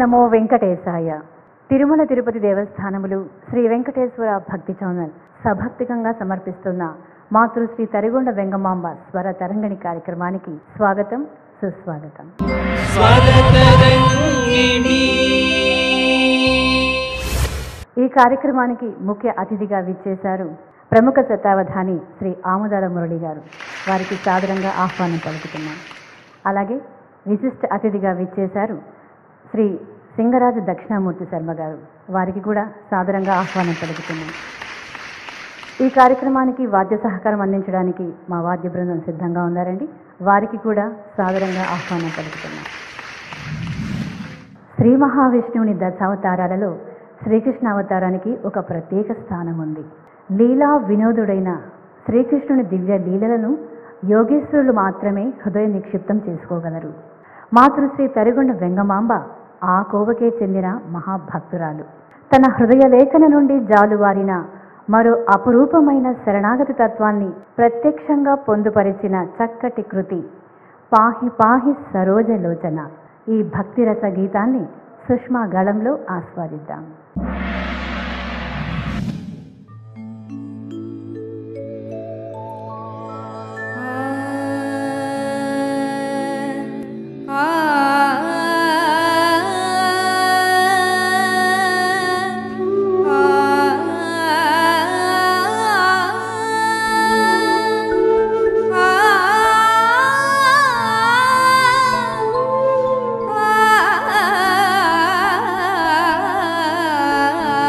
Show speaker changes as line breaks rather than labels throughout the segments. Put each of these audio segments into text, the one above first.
నమో వెంకటేశాయ తిరుమల తిరుపతి దేవస్థానములు శ్రీ వెంకటేశ్వర భక్తి ఛానల్ సభక్తికంగా సమర్పిస్తున్న మాతృశ్రీ తరిగొండ వెంగమాంబ స్వర తరంగిణి కార్యక్రమానికి స్వాగతం సుస్వాగతం
స్వరతరంగిణి
ఈ కార్యక్రమానికి ముఖ్య అతిథిగా విచ్చేశారు ప్రముఖ శతావధాని శ్రీ ఆముదాల మురళి గారు వారికి సాదరంగా ఆహ్వానం పలుకుతున్నాం అలాగే విశిష్ట అతిథిగా విచ్చేశారు శ్రీ సింగరాజు దక్షిణామూర్తి శర్మ గారు వారికి కూడా సాదరంగా ఆహ్వానం పలుకుతున్నాం ఈ కార్యక్రమానికి వాద్య సహకారం అందించడానికి మా వాద్య బృందం సిద్ధంగా ఉన్నారండి వారికి కూడా సాదరంగా ఆహ్వానం పలుకుతున్నాం శ్రీ మహావిష్ణువుని దశావతారాలలో శ్రీకృష్ణ అవతారానికి ఒక ప్రత్యేక స్థానం ఉంది లీలా వినోదుడైన శ్రీకృష్ణుని దివ్య లీలలను యోగేశ్వరులు మాత్రమే హృదయ నిక్షిప్తం చేసుకోగలరు మాతృశ్రీ తరిగొండ వెంగమాంబ ఆ కోవకే చెందిన మహాభక్తురాలు తన హృదయ లేఖన నుండి జాలువారిన మరో అపురూపమైన శరణాగతి తత్వాన్ని ప్రత్యక్షంగా పొందుపరిచిన చక్కటి కృతి పాహి పాహి సరోజలోచన ఈ భక్తిరస గీతాన్ని సుష్మా గళంలో ఆస్వాదిద్దాం
ఆ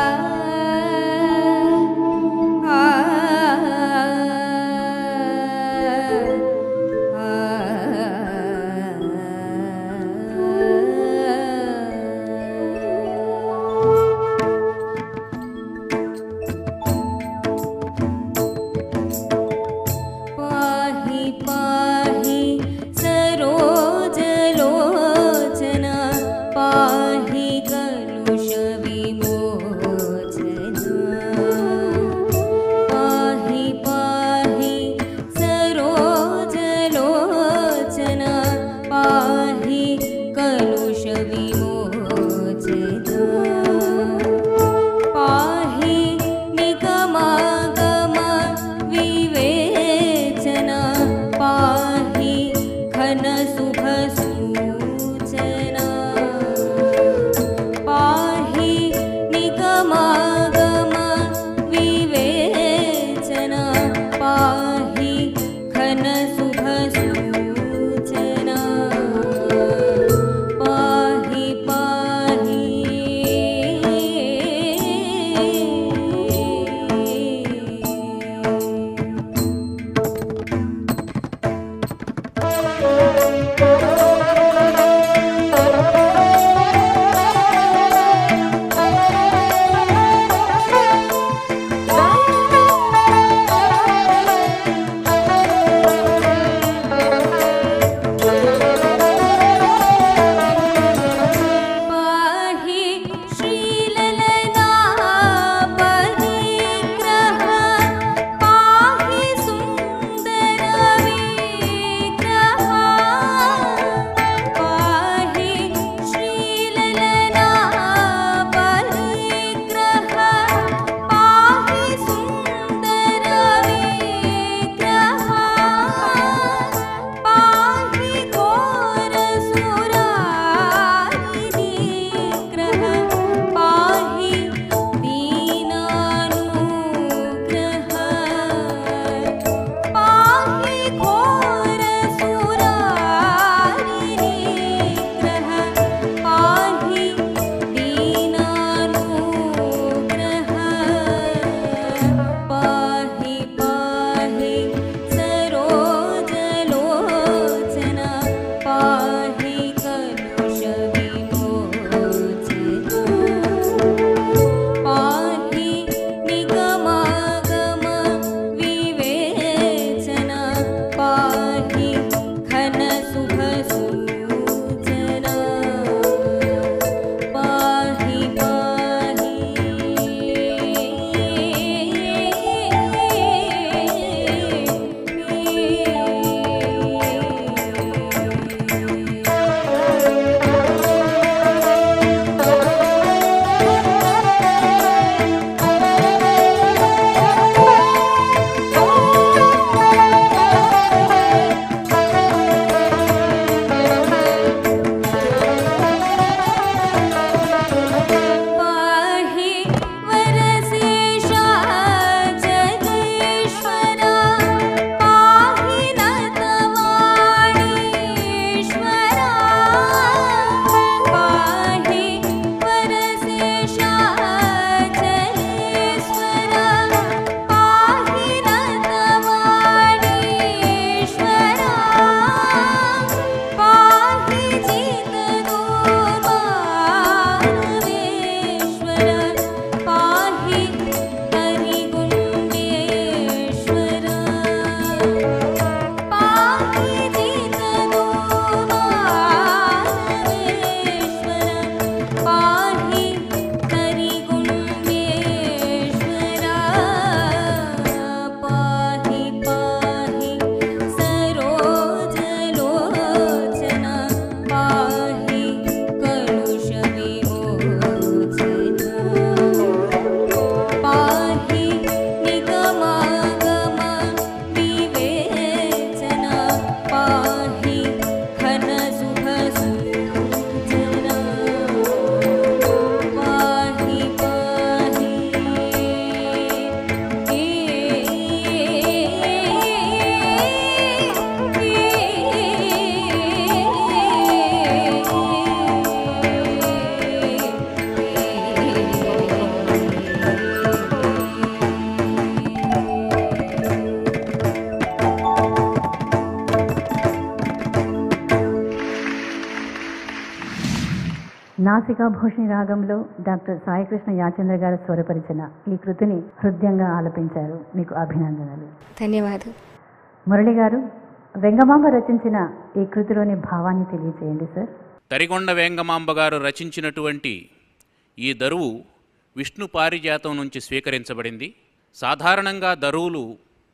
నాసికాభూషణి రాగంలో డాక్టర్ సాయికృష్ణ యాచంద్ర గారు స్వరపరిచిన ఈ కృతిని హృదయంగా ఆలపించారు మీకు అభినందనలు
ధన్యవాదాలు
మురళి గారు వెంగమాంబ రచించిన ఈ కృతిలోని భావాన్ని తెలియచేయండి సార్
తరిగొండ వేంగమాంబ గారు రచించినటువంటి ఈ దరువు విష్ణు పారిజాతం నుంచి స్వీకరించబడింది సాధారణంగా దరువులు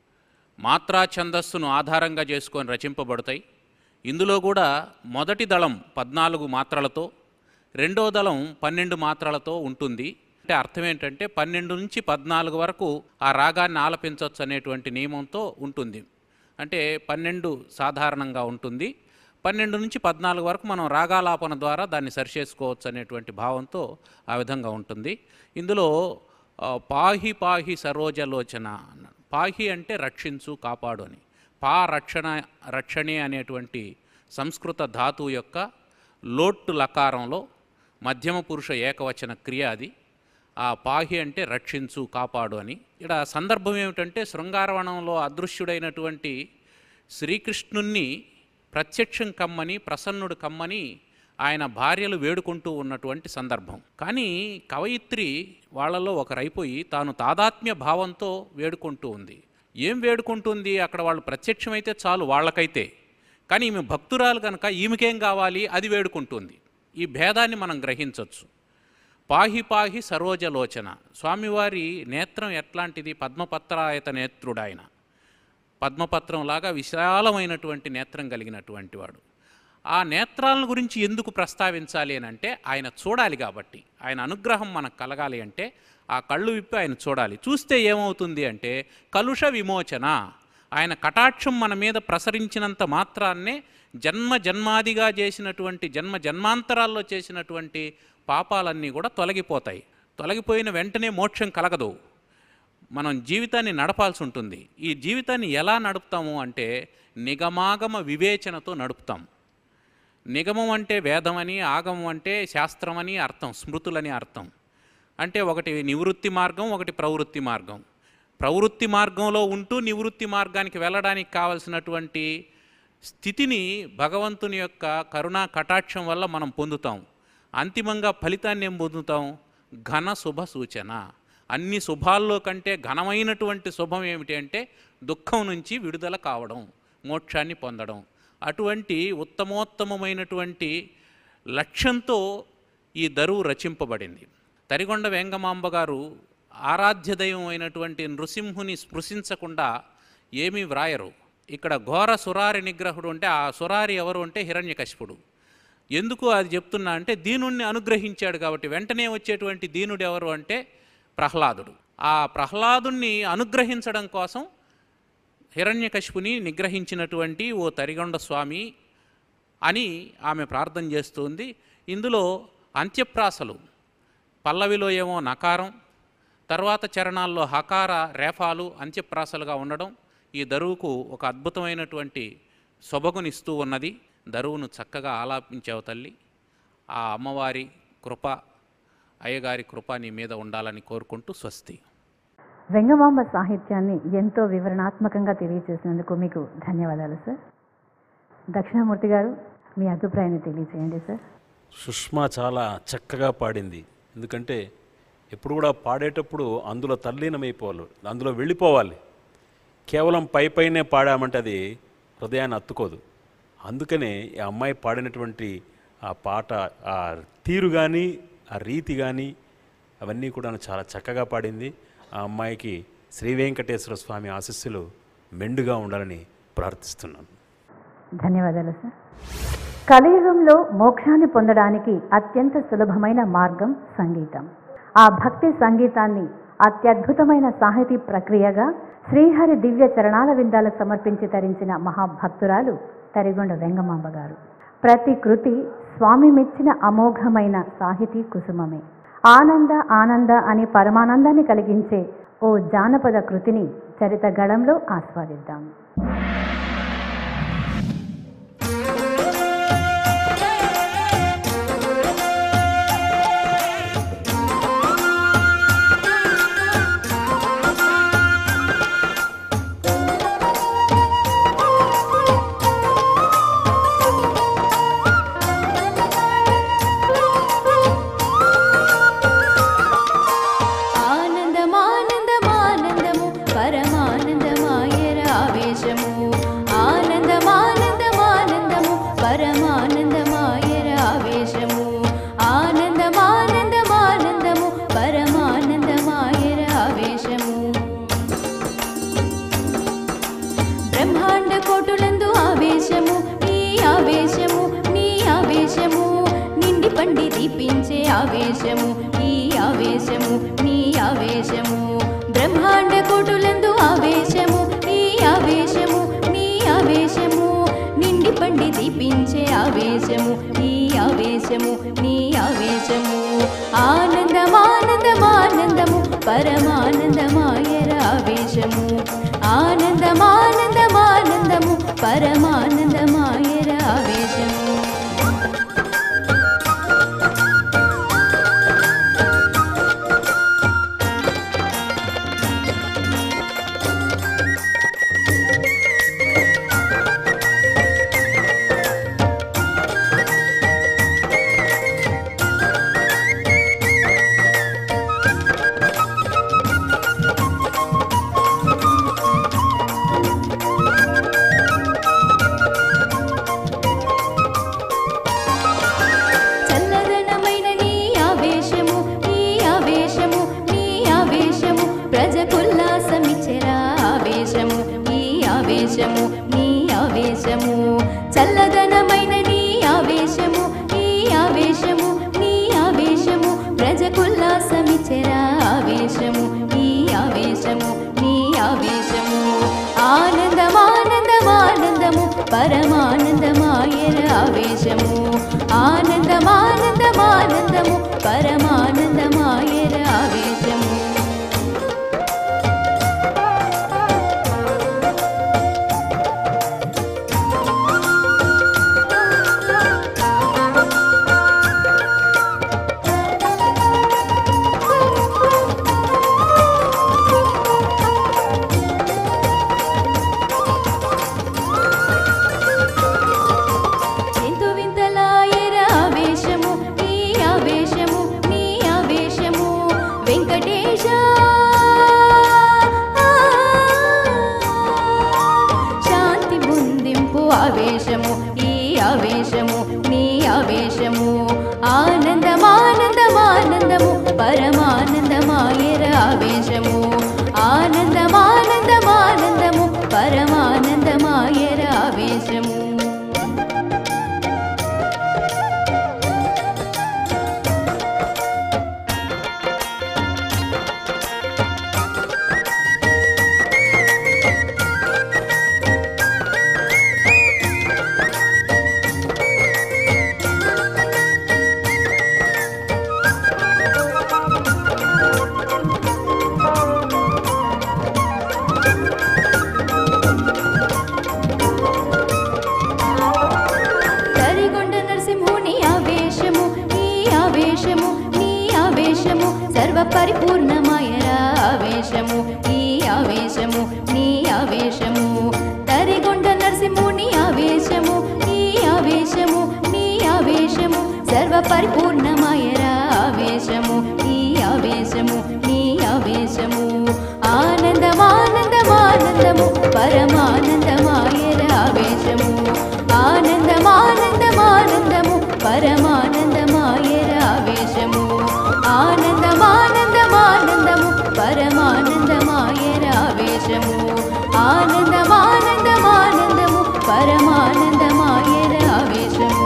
మాత్రా ఛందస్సును ఆధారంగా చేసుకొని రచింపబడతాయి ఇందులో కూడా మొదటి దళం పద్నాలుగు మాత్రలతో రెండో దళం పన్నెండు మాత్రలతో ఉంటుంది అంటే అర్థం ఏంటంటే పన్నెండు నుంచి పద్నాలుగు వరకు ఆ రాగాన్ని ఆలపించవచ్చు అనేటువంటి నియమంతో ఉంటుంది అంటే పన్నెండు సాధారణంగా ఉంటుంది పన్నెండు నుంచి పద్నాలుగు వరకు మనం రాగాలాపన ద్వారా దాన్ని సరిచేసుకోవచ్చు అనేటువంటి భావంతో ఆ విధంగా ఉంటుంది ఇందులో ఆ, పాహి పాహి సరోజలోచన అన్నాడు పాహి అంటే రక్షించు కాపాడు అని పా రక్షణ రక్షణే అనేటువంటి సంస్కృత ధాతువు యొక్క లోట్టు లకారంలో మధ్యమ పురుష ఏకవచన క్రియ అది ఆ పాహి అంటే రక్షించు కాపాడు అని ఇక్కడ సందర్భం ఏమిటంటే శృంగారవనంలో అదృశ్యుడైనటువంటి శ్రీకృష్ణుణ్ణి ప్రత్యక్షం కమ్మని ప్రసన్నుడు కమ్మని ఆయన భార్యలు వేడుకుంటూ ఉన్నటువంటి సందర్భం కానీ కవయిత్రి వాళ్ళలో ఒకరైపోయి తాను తాదాత్మ్య భావంతో వేడుకుంటూ ఉంది ఏం వేడుకుంటుంది అక్కడ వాళ్ళు ప్రత్యక్షమైతే చాలు వాళ్ళకైతే కానీ ఈమె భక్తురాలు కనుక ఈమెకేం కావాలి అది వేడుకుంటుంది ఈ భేదాన్ని మనం గ్రహించవచ్చు పాహి పాహి సరోజలోచన స్వామివారి నేత్రం ఎట్లాంటిది పద్మపత్రాయత నేత్రుడు ఆయన పద్మపత్రం లాగా విశాలమైనటువంటి నేత్రం కలిగినటువంటి వాడు ఆ నేత్రాలను గురించి ఎందుకు ప్రస్తావించాలి అని అంటే ఆయన చూడాలి కాబట్టి ఆయన అనుగ్రహం మనకు కలగాలి అంటే ఆ కళ్ళు విప్పి ఆయన చూడాలి చూస్తే ఏమవుతుంది అంటే కలుష విమోచన ఆయన కటాక్షం మన మీద ప్రసరించినంత మాత్రాన్నే జన్మ జన్మాదిగా చేసినటువంటి జన్మ జన్మాంతరాల్లో చేసినటువంటి పాపాలన్నీ కూడా తొలగిపోతాయి తొలగిపోయిన వెంటనే మోక్షం కలగదు మనం జీవితాన్ని నడపాల్సి ఉంటుంది ఈ జీవితాన్ని ఎలా నడుపుతాము అంటే నిగమాగమ వివేచనతో నడుపుతాం నిగమం అంటే వేదమని ఆగమం అంటే శాస్త్రమని అర్థం స్మృతులని అర్థం అంటే ఒకటి నివృత్తి మార్గం ఒకటి ప్రవృత్తి మార్గం ప్రవృత్తి మార్గంలో ఉంటూ నివృత్తి మార్గానికి వెళ్ళడానికి కావలసినటువంటి స్థితిని భగవంతుని యొక్క కరుణా కటాక్షం వల్ల మనం పొందుతాం అంతిమంగా ఫలితాన్ని ఏం పొందుతాం ఘన శుభ సూచన అన్ని శుభాల్లో కంటే ఘనమైనటువంటి శుభం ఏమిటి అంటే దుఃఖం నుంచి విడుదల కావడం మోక్షాన్ని పొందడం అటువంటి ఉత్తమోత్తమమైనటువంటి లక్ష్యంతో ఈ దరువు రచింపబడింది తరిగొండ వెంగమాంబ గారు ఆరాధ్య దైవం అయినటువంటి నృసింహుని స్పృశించకుండా ఏమీ వ్రాయరు ఇక్కడ ఘోర సురారి నిగ్రహుడు అంటే ఆ సురారి ఎవరు అంటే హిరణ్యకశిపుడు ఎందుకు అది చెప్తున్నా అంటే దీనుణ్ణి అనుగ్రహించాడు కాబట్టి వెంటనే వచ్చేటువంటి దీనుడు ఎవరు అంటే ప్రహ్లాదుడు ఆ ప్రహ్లాదుణ్ణి అనుగ్రహించడం కోసం హిరణ్యకశిపుని నిగ్రహించినటువంటి ఓ తరిగొండ స్వామి అని ఆమె ప్రార్థన చేస్తుంది ఇందులో అంత్యప్రాసలు పల్లవిలో ఏమో నకారం తర్వాత చరణాల్లో హకార రేఫాలు అంత్యప్రాసలుగా ఉండడం ఈ దరువుకు ఒక అద్భుతమైనటువంటి సొబగునిస్తూ ఉన్నది దరువును చక్కగా ఆలాపించావు తల్లి ఆ అమ్మవారి కృప అయ్యగారి కృప నీ మీద ఉండాలని కోరుకుంటూ స్వస్తి
వెంగమాంబ సాహిత్యాన్ని ఎంతో వివరణాత్మకంగా తెలియజేసినందుకు మీకు ధన్యవాదాలు సార్ దక్షిణామూర్తి గారు మీ అభిప్రాయాన్ని తెలియజేయండి సార్
సుష్మా చాలా చక్కగా పాడింది ఎందుకంటే ఎప్పుడు కూడా పాడేటప్పుడు అందులో తల్లీనమైపోవాలి అందులో వెళ్ళిపోవాలి కేవలం పై పైనే పాడామంటే అది హృదయాన్ని అత్తుకోదు అందుకనే ఈ అమ్మాయి పాడినటువంటి ఆ పాట ఆ తీరు కానీ ఆ రీతి కానీ అవన్నీ కూడా చాలా చక్కగా పాడింది ఆ అమ్మాయికి శ్రీ వెంకటేశ్వర స్వామి ఆశీస్సులు మెండుగా ఉండాలని ప్రార్థిస్తున్నాను
ధన్యవాదాలు సార్ కలియుగంలో మోక్షాన్ని పొందడానికి అత్యంత సులభమైన మార్గం సంగీతం ఆ భక్తి సంగీతాన్ని అత్యద్భుతమైన సాహితీ ప్రక్రియగా శ్రీహరి దివ్య చరణాల విందాలకు సమర్పించి తరించిన మహాభక్తురాలు తరిగొండ వెంగమాంబ గారు ప్రతి కృతి స్వామి మెచ్చిన అమోఘమైన సాహితీ కుసుమమే ఆనంద ఆనంద అని పరమానందాన్ని కలిగించే ఓ జానపద కృతిని చరిత గళంలో ఆస్వాదిద్దాం
Thank you.
ఆవేశము ఈ ఆవేశము నీ ఆవేశము బ్రహ్మాండ కోటులందు ఆవేశము ఈ ఆవేశము నీ ఆవేశము నిండి పండి దీపించే ఆవేశము ఈ ఆవేశము నీ ఆవేశము ఆనందమానందమానందము పరమానందమాయర ఆవేశము ఆనందమానందమానందము పరమానందమాయర ఆవేశము చల్లదనమైన నీ ఆవేశము ఈ ఆవేశము నీ ఆవేశము ప్రజకుల్లాసమిచ్చరా ఆవేశము ఈ ఆవేశము నీ ఆవేశము చల్లదనమైన నీ ఆవేశము ఈ ఆవేశము నీ ఆవేశము ప్రజకుల్లాసమిచ్చరా ఆవేశము ఈ ఆవేశము నీ ఆవేశము ఆనందమానందమానందము పరమానందమాయర ఆవేశము ఆనందమానందమానందము పరమానందమాయర ఆవేశము ఎంతో వింతలాయర ఆవేశము ఈ ఆవేశము నీ ఆవేశము వెంకటేశ శాంతి బుందింపు ఆవేశము ఈ ఆవేశము నీ ఆవేశము ఆనందమానందమానందము పరమానందమాయర ఆవేశము ఆనందమానందమానందము పరమానందమాయర ఆవేశము కరిగొండ నరసింహుని ఆవేశము ఈ ఆవేశము నీ ఆవేశము సర్వ పరిపూర్ణమాయరా ఆవేశము ఈ ఆవేశము నీ ఆవేశము కరిగొండ నరసింహుని ఆవేశము ఈ ఆవేశము నీ ఆవేశము సర్వ పరిపూర్ణమాయరా ఆవేశము ఈ ఆవేశము నీ ఆవేశము ఆనందమానందమానందము పరమానందమాయర ఆవేశము ఆనందమానందమానందము పరమానందమాయర ఆవేశము ఆనందమానందమానందము పరమానందమాయర ఆవేశము ఆనందమానందమానందము పరమానందమాయర ఆవేశము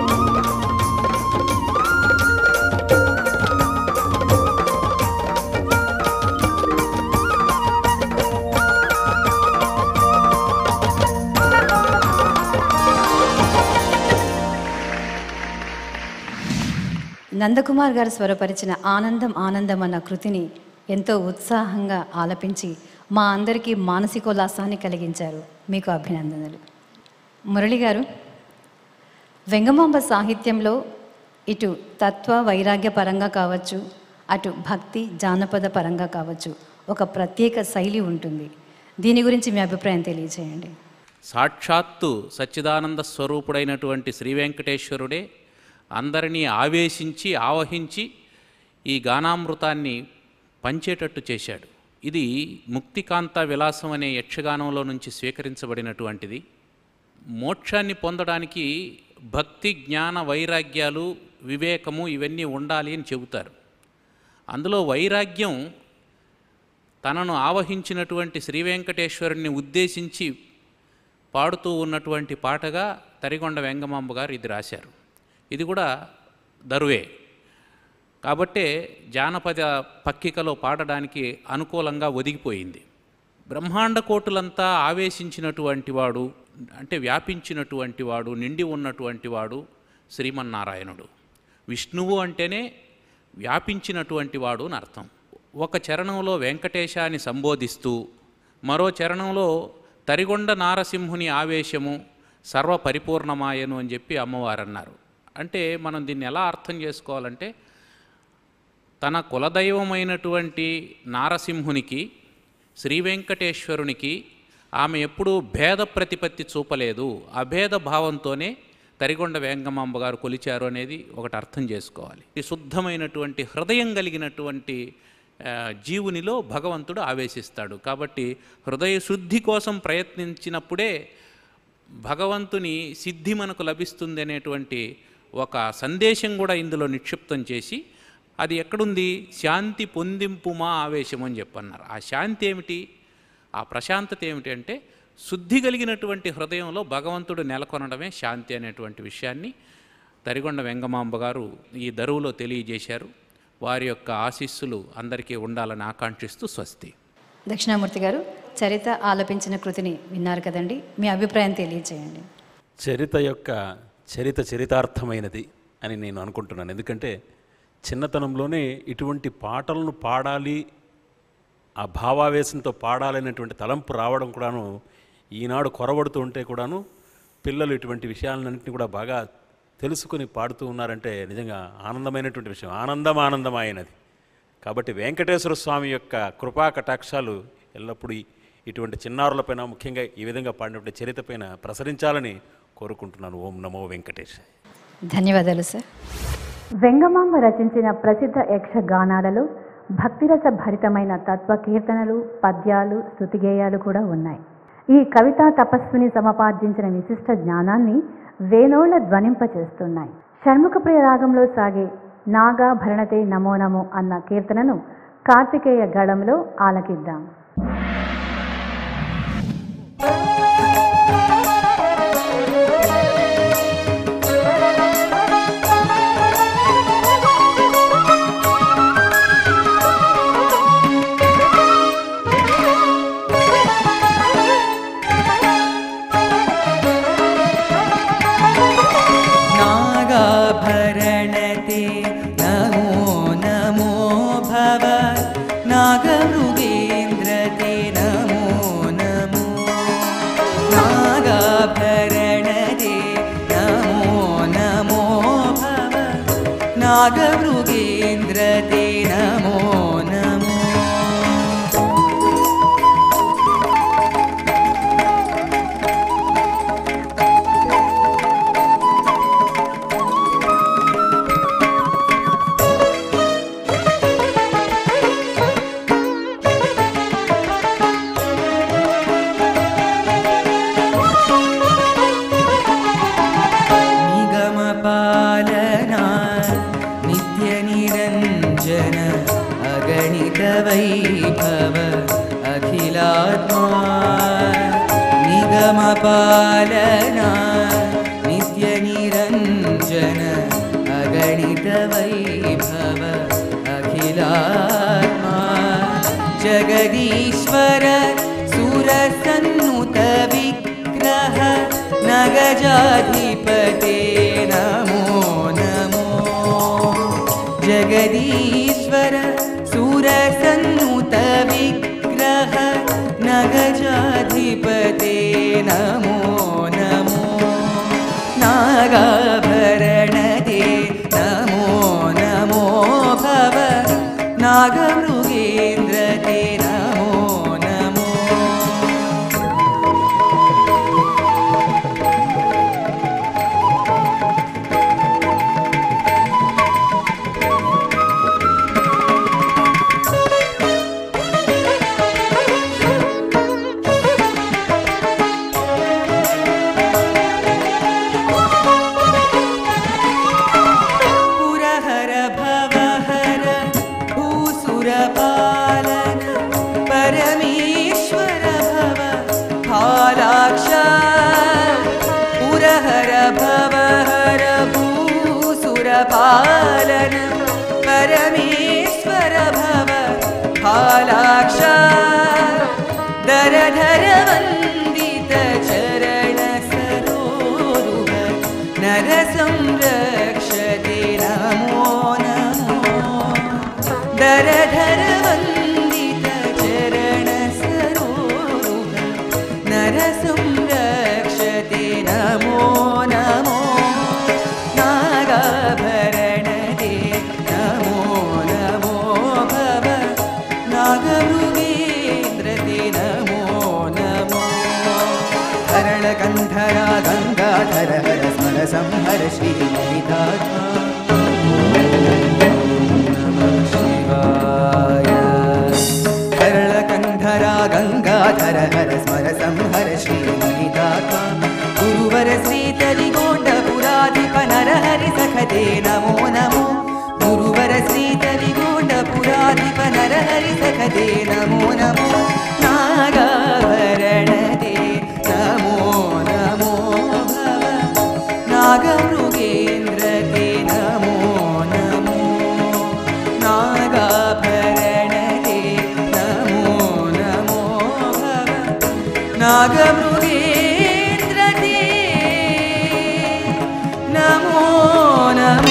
నందకుమార్ గారు స్వరపరిచిన ఆనందం ఆనందం అన్న కృతిని ఎంతో ఉత్సాహంగా ఆలపించి మా అందరికీ మానసికోల్లాసాన్ని కలిగించారు మీకు అభినందనలు మురళి గారు వెంగమాంబ సాహిత్యంలో ఇటు తత్వ వైరాగ్య పరంగా కావచ్చు అటు భక్తి జానపద పరంగా కావచ్చు ఒక ప్రత్యేక శైలి ఉంటుంది దీని గురించి మీ అభిప్రాయం తెలియజేయండి
సాక్షాత్తు సచ్చిదానంద స్వరూపుడైనటువంటి శ్రీ వెంకటేశ్వరుడే అందరినీ ఆవేశించి ఆవహించి ఈ గానామృతాన్ని పంచేటట్టు చేశాడు ఇది ముక్తికాంత విలాసం అనే యక్షగానంలో నుంచి స్వీకరించబడినటువంటిది మోక్షాన్ని పొందడానికి భక్తి జ్ఞాన వైరాగ్యాలు వివేకము ఇవన్నీ ఉండాలి అని చెబుతారు అందులో వైరాగ్యం తనను ఆవహించినటువంటి శ్రీ వెంకటేశ్వరుణ్ణి ఉద్దేశించి పాడుతూ ఉన్నటువంటి పాటగా తరిగొండ వెంగమాంబ గారు ఇది రాశారు ఇది కూడా దరువే కాబట్టే జానపద పక్కికలో పాడడానికి అనుకూలంగా ఒదిగిపోయింది బ్రహ్మాండ కోటులంతా ఆవేశించినటువంటి వాడు అంటే వ్యాపించినటువంటి వాడు నిండి ఉన్నటువంటి వాడు శ్రీమన్నారాయణుడు విష్ణువు అంటేనే వ్యాపించినటువంటి వాడు అని అర్థం ఒక చరణంలో వెంకటేశాన్ని సంబోధిస్తూ మరో చరణంలో తరిగొండ నారసింహుని ఆవేశము సర్వ పరిపూర్ణమాయను అని చెప్పి అమ్మవారు అన్నారు అంటే మనం దీన్ని ఎలా అర్థం చేసుకోవాలంటే తన కులదైవమైనటువంటి నారసింహునికి శ్రీ వెంకటేశ్వరునికి ఆమె ఎప్పుడూ భేద ప్రతిపత్తి చూపలేదు అభేద భావంతోనే తరిగొండ వేంగమాంబ గారు కొలిచారు అనేది ఒకటి అర్థం చేసుకోవాలి ఈ శుద్ధమైనటువంటి హృదయం కలిగినటువంటి ఆ, జీవునిలో భగవంతుడు ఆవేశిస్తాడు కాబట్టి హృదయ శుద్ధి కోసం ప్రయత్నించినప్పుడే భగవంతుని సిద్ధి మనకు లభిస్తుంది అనేటువంటి ఒక సందేశం కూడా ఇందులో నిక్షిప్తం చేసి అది ఎక్కడుంది శాంతి పొందింపుమా ఆవేశం అని చెప్పన్నారు ఆ శాంతి ఏమిటి ఆ ప్రశాంతత ఏమిటి అంటే శుద్ధి కలిగినటువంటి హృదయంలో భగవంతుడు నెలకొనడమే శాంతి అనేటువంటి విషయాన్ని తరిగొండ వెంగమాంబ గారు ఈ దరువులో తెలియజేశారు వారి యొక్క ఆశీస్సులు అందరికీ ఉండాలని ఆకాంక్షిస్తూ స్వస్తి
దక్షిణామూర్తి గారు చరిత ఆలపించిన కృతిని విన్నారు కదండి మీ అభిప్రాయం తెలియజేయండి
చరిత యొక్క చరిత చరితార్థమైనది అని నేను అనుకుంటున్నాను ఎందుకంటే చిన్నతనంలోనే ఇటువంటి పాటలను పాడాలి ఆ భావావేశంతో పాడాలనేటువంటి తలంపు రావడం కూడాను ఈనాడు కొరబడుతూ ఉంటే కూడాను పిల్లలు ఇటువంటి విషయాలన్నింటినీ కూడా బాగా తెలుసుకుని పాడుతూ ఉన్నారంటే నిజంగా ఆనందమైనటువంటి విషయం ఆనందం ఆనందమైనది కాబట్టి వెంకటేశ్వర స్వామి యొక్క కృపా కటాక్షాలు ఎల్లప్పుడూ ఈ- ఇటువంటి చిన్నారులపైన ముఖ్యంగా ఈ విధంగా పాడినటువంటి చరిత పైన ప్రసరించాలని కోరుకుంటున్నాను ఓం నమో వెంకటేశ్
ధన్యవాదాలు సార్
వెంగమాంబ రచించిన ప్రసిద్ధ యక్షగానాలలో భక్తిరస భరితమైన తత్వ కీర్తనలు పద్యాలు స్తుతిగేయాలు కూడా ఉన్నాయి ఈ కవితా తపస్సుని సమపార్జించిన విశిష్ట జ్ఞానాన్ని వేణోళ్ల ధ్వనింపచేస్తున్నాయి షణ్ముఖప్రియ రాగంలో సాగే నాగా భరణతే నమో నమో అన్న కీర్తనను కార్తికేయ గళంలో ఆలకిద్దాం
नागाभरणते नमो नमो भव नागमृगेन्द्रते नमो नमो नागाभरणते नमो नमो भव नागमृगेन्द्रते नमो नमो निगमपालना नित्यनिरञ्जन अगणितवैभव अखिलात्मा निगमपालना नित्यनिरञ्जन अगणितवैभव अखिलात्मा जगदीश्वर सुरसन्नुतविग्रह नगजाधिपते नमो नमो जगदीश्वर सुरसन्नुतविग्रह नगजाधिपते नमो नमो नागाभरणदे नमो नमो भव नागमृगेन्द्रते नमो नमो दरधर वन्दित चरण सरोरुह नरसंरक्षते नमो नमो दरधर वन्दित चरण सरोरुह नरसंरक्षते नमो नमो नागाभरणते नमो नमो भव नागमृगेन्द्रते नमो नमो हरणकण्ठरा गङ्गाधर हर स्मर संहर श्रीमहितात्मा शिवाय करळकण्ठरा गङ्गाधर हर स्मर संहर श्रीमहितात्मा गुरुवर श्रीतरिगोण्डपुराधिप नरहरि सखते नमो नमो गुरुवर श्रीतरिगोण्डपुराधिप नरहरि सखते नमो नमो नागाभरणते नमो नमो भव नागमृगेन्द्रते नमो नमो नागाभरणते नमो नमो भव नागमृगेन्द्रते नमो नमो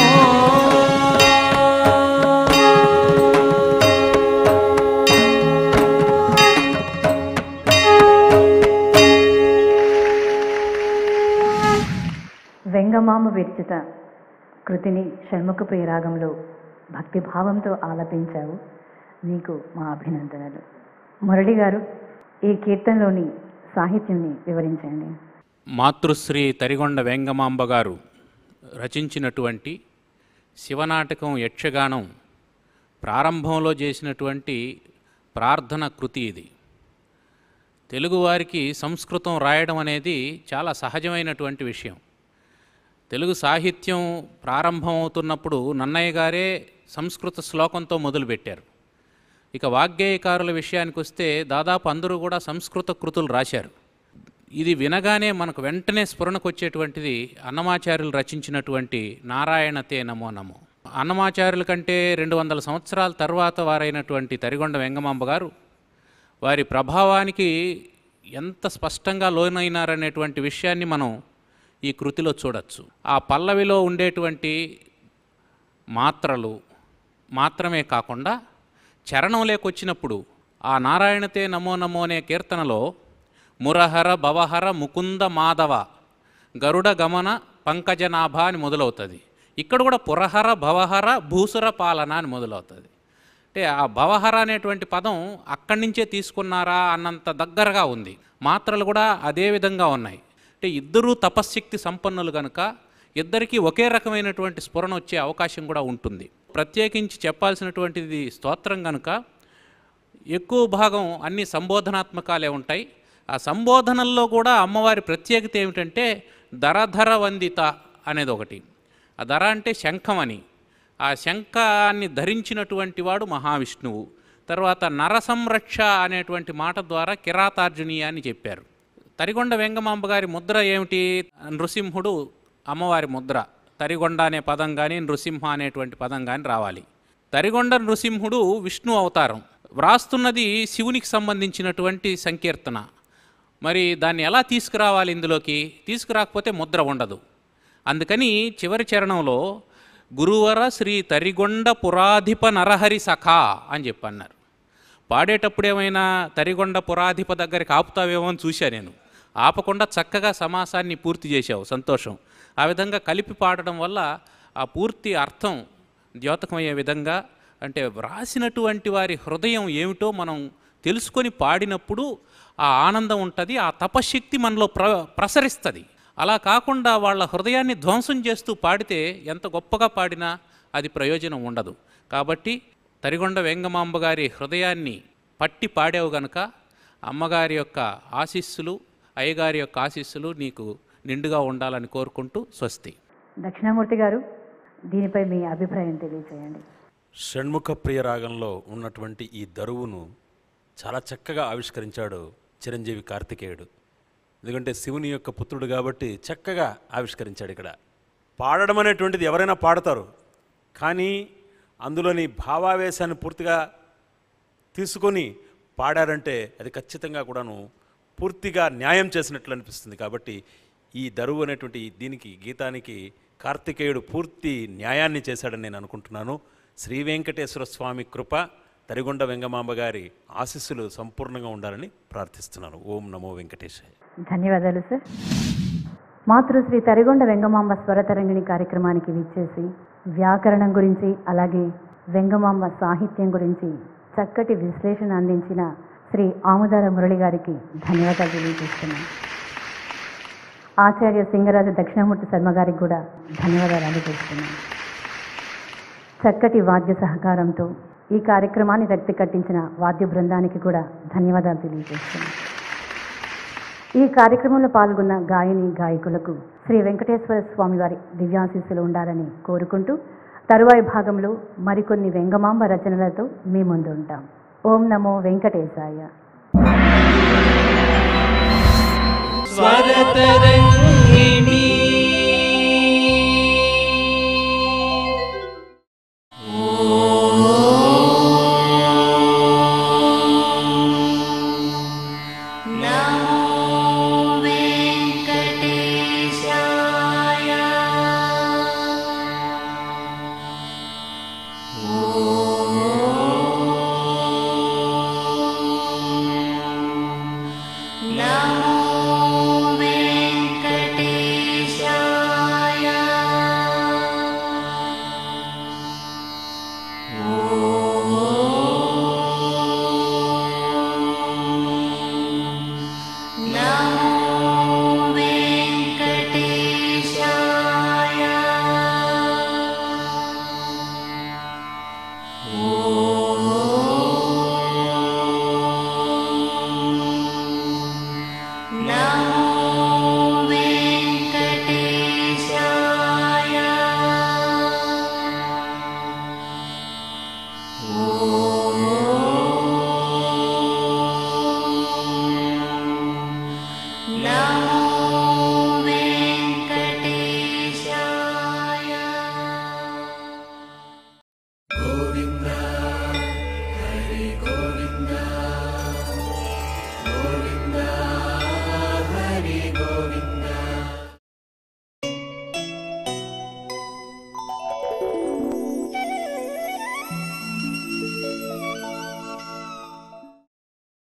వెంగమామ విరచిత కృతిని షణ్ముఖ రాగంలో భక్తిభావంతో ఆలపించావు నీకు మా అభినందనలు మురళి గారు ఈ కీర్తనలోని సాహిత్యంని వివరించండి
మాతృశ్రీ తరిగొండ వెంగమాంబ గారు రచించినటువంటి శివనాటకం యక్షగానం ప్రారంభంలో చేసినటువంటి ప్రార్థన కృతి ఇది తెలుగువారికి సంస్కృతం రాయడం అనేది చాలా సహజమైనటువంటి విషయం తెలుగు సాహిత్యం ప్రారంభమవుతున్నప్పుడు నన్నయ్య గారే సంస్కృత శ్లోకంతో మొదలుపెట్టారు ఇక వాగ్గేయకారుల విషయానికి వస్తే దాదాపు అందరూ కూడా సంస్కృత కృతులు రాశారు ఇది వినగానే మనకు వెంటనే స్ఫురణకు వచ్చేటువంటిది అన్నమాచార్యులు రచించినటువంటి నారాయణతే నమో నమో అన్నమాచార్యుల కంటే రెండు వందల సంవత్సరాల తర్వాత వారైనటువంటి తరిగొండ వెంగమాంబ గారు వారి ప్రభావానికి ఎంత స్పష్టంగా లోనైనారనేటువంటి విషయాన్ని మనం ఈ కృతిలో చూడొచ్చు ఆ పల్లవిలో ఉండేటువంటి మాత్రలు మాత్రమే కాకుండా చరణంలోకి వచ్చినప్పుడు ఆ నారాయణతే నమో నమో అనే కీర్తనలో మురహర భవహర ముకుంద మాధవ గరుడ గమన పంకజనాభ అని మొదలవుతుంది ఇక్కడ కూడా పురహర భవహర భూసుర పాలన అని మొదలవుతుంది అంటే ఆ భవహర అనేటువంటి పదం అక్కడి నుంచే తీసుకున్నారా అన్నంత దగ్గరగా ఉంది మాత్రలు కూడా అదే విధంగా ఉన్నాయి అంటే ఇద్దరూ తపశ్శక్తి సంపన్నులు కనుక ఇద్దరికీ ఒకే రకమైనటువంటి స్ఫురణ వచ్చే అవకాశం కూడా ఉంటుంది ప్రత్యేకించి చెప్పాల్సినటువంటిది స్తోత్రం కనుక ఎక్కువ భాగం అన్ని సంబోధనాత్మకాలే ఉంటాయి ఆ సంబోధనల్లో కూడా అమ్మవారి ప్రత్యేకత ఏమిటంటే ధరధర వందిత అనేది ఒకటి ఆ ధర అంటే శంఖం అని ఆ శంఖాన్ని ధరించినటువంటి వాడు మహావిష్ణువు తర్వాత నరసంరక్ష అనేటువంటి మాట ద్వారా కిరాతార్జునీయ అని చెప్పారు తరిగొండ వెంగమాంబ గారి ముద్ర ఏమిటి నృసింహుడు అమ్మవారి ముద్ర తరిగొండ అనే పదం కానీ నృసింహ అనేటువంటి పదం కానీ రావాలి తరిగొండ నృసింహుడు విష్ణు అవతారం వ్రాస్తున్నది శివునికి సంబంధించినటువంటి సంకీర్తన మరి దాన్ని ఎలా తీసుకురావాలి ఇందులోకి తీసుకురాకపోతే ముద్ర ఉండదు అందుకని చివరి చరణంలో గురువర శ్రీ తరిగొండ పురాధిప నరహరి సఖా అని చెప్పన్నారు పాడేటప్పుడు ఏమైనా తరిగొండ పురాధిప దగ్గరికి ఆపుతావేమో అని చూశా నేను ఆపకుండా చక్కగా సమాసాన్ని పూర్తి చేశావు సంతోషం ఆ విధంగా కలిపి పాడడం వల్ల ఆ పూర్తి అర్థం ద్యోతకమయ్యే విధంగా అంటే వ్రాసినటువంటి వారి హృదయం ఏమిటో మనం తెలుసుకొని పాడినప్పుడు ఆ ఆనందం ఉంటుంది ఆ తపశక్తి మనలో ప్ర ప్రసరిస్తుంది అలా కాకుండా వాళ్ళ హృదయాన్ని ధ్వంసం చేస్తూ పాడితే ఎంత గొప్పగా పాడినా అది ప్రయోజనం ఉండదు కాబట్టి తరిగొండ వెంగమాంబ గారి హృదయాన్ని పట్టి పాడావు గనుక అమ్మగారి యొక్క ఆశీస్సులు అయ్యగారి యొక్క ఆశీస్సులు నీకు నిండుగా ఉండాలని కోరుకుంటూ స్వస్తి
దక్షిణామూర్తి గారు దీనిపై మీ అభిప్రాయం తెలియచేయండి
షణ్ముఖ ప్రియ రాగంలో ఉన్నటువంటి ఈ దరువును చాలా చక్కగా ఆవిష్కరించాడు చిరంజీవి కార్తికేయుడు ఎందుకంటే శివుని యొక్క పుత్రుడు కాబట్టి చక్కగా ఆవిష్కరించాడు ఇక్కడ పాడడం అనేటువంటిది ఎవరైనా పాడతారు కానీ అందులోని భావావేశాన్ని పూర్తిగా తీసుకొని పాడారంటే అది ఖచ్చితంగా కూడాను పూర్తిగా న్యాయం చేసినట్లు అనిపిస్తుంది కాబట్టి ఈ దరువు అనేటువంటి దీనికి గీతానికి కార్తికేయుడు పూర్తి న్యాయాన్ని చేశాడని నేను అనుకుంటున్నాను శ్రీ వెంకటేశ్వర స్వామి కృప తరిగొండ వెంగమాంబ గారి ఆశీస్సులు సంపూర్ణంగా ఉండాలని ప్రార్థిస్తున్నాను ఓం నమో వెంకటేశాయ
ధన్యవాదాలు సార్ మాతృశ్రీ తరిగొండ వెంగమాంబ స్వరతరంగిణి కార్యక్రమానికి విచ్చేసి వ్యాకరణం గురించి అలాగే వెంగమాంబ సాహిత్యం గురించి చక్కటి విశ్లేషణ అందించిన శ్రీ ఆముదాల మురళి గారికి ధన్యవాదాలు తెలియజేస్తున్నాను ఆచార్య సింగరాజు దక్షిణామూర్తి శర్మ గారికి కూడా ధన్యవాదాలు అందజేస్తున్నాను చక్కటి వాద్య సహకారంతో ఈ కార్యక్రమాన్ని రక్తి కట్టించిన వాద్య బృందానికి కూడా ధన్యవాదాలు తెలియజేస్తున్నాను ఈ కార్యక్రమంలో పాల్గొన్న గాయని గాయకులకు శ్రీ వెంకటేశ్వర స్వామి వారి దివ్యాశీస్సులు ఉండాలని కోరుకుంటూ తరువాయి భాగంలో మరికొన్ని వెంగమాంబ రచనలతో మీ ముందు ఉంటాం ఓం నమో వెంకటేశాయ